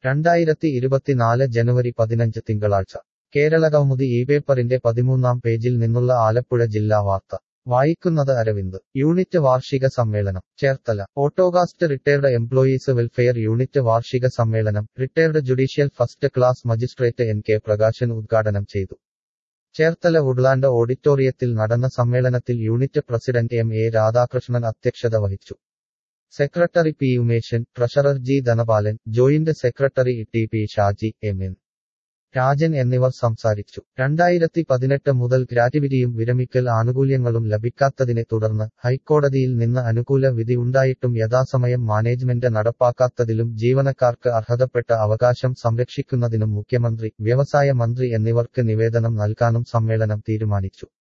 രണ്ടായിരത്തി ഇരുപത്തിനാല് ജനുവരി പതിനഞ്ച് തിങ്കളാഴ്ച കേരളകൗമുദി ഈ പേപ്പറിന്റെ പതിമൂന്നാം പേജിൽ നിന്നുള്ള ആലപ്പുഴ ജില്ലാ വാർത്ത വായിക്കുന്നത് അരവിന്ദ് യൂണിറ്റ് വാർഷിക സമ്മേളനം Cherthala Autokast retired employees welfare unit വാർഷിക സമ്മേളനം retired judicial first class magistrate N K Prakashan ഉദ്ഘാടനം ചെയ്തു ചേർത്തല വുഡ്ലാൻഡ് ഓഡിറ്റോറിയത്തിൽ നടന്ന സമ്മേളനത്തിൽ unit president M A Radhakrishnan അധ്യക്ഷത വഹിച്ചു secretary P Umeshan treasurer G Dhanapalan joint secretary T P Shaji M N Rajan എന്നിവർ സംസാരിച്ചു രണ്ടായിരത്തി പതിനെട്ട് മുതൽ ഗ്രാറ്റുവിറ്റിയും വിരമിക്കൽ ആനുകൂല്യങ്ങളും ലഭിക്കാത്തതിനെ തുടർന്ന് ഹൈക്കോടതിയിൽ നിന്ന് അനുകൂല വിധി ഉണ്ടായിട്ടും യഥാസമയം മാനേജ്മെന്റ് നടപ്പാക്കാത്തതിലും ജീവനക്കാർക്ക് അർഹതപ്പെട്ട അവകാശം സംരക്ഷിക്കുന്നതിനും മുഖ്യമന്ത്രി വ്യവസായ മന്ത്രി എന്നിവർക്ക് നിവേദനം നൽകാനും സമ്മേളനം തീരുമാനിച്ചു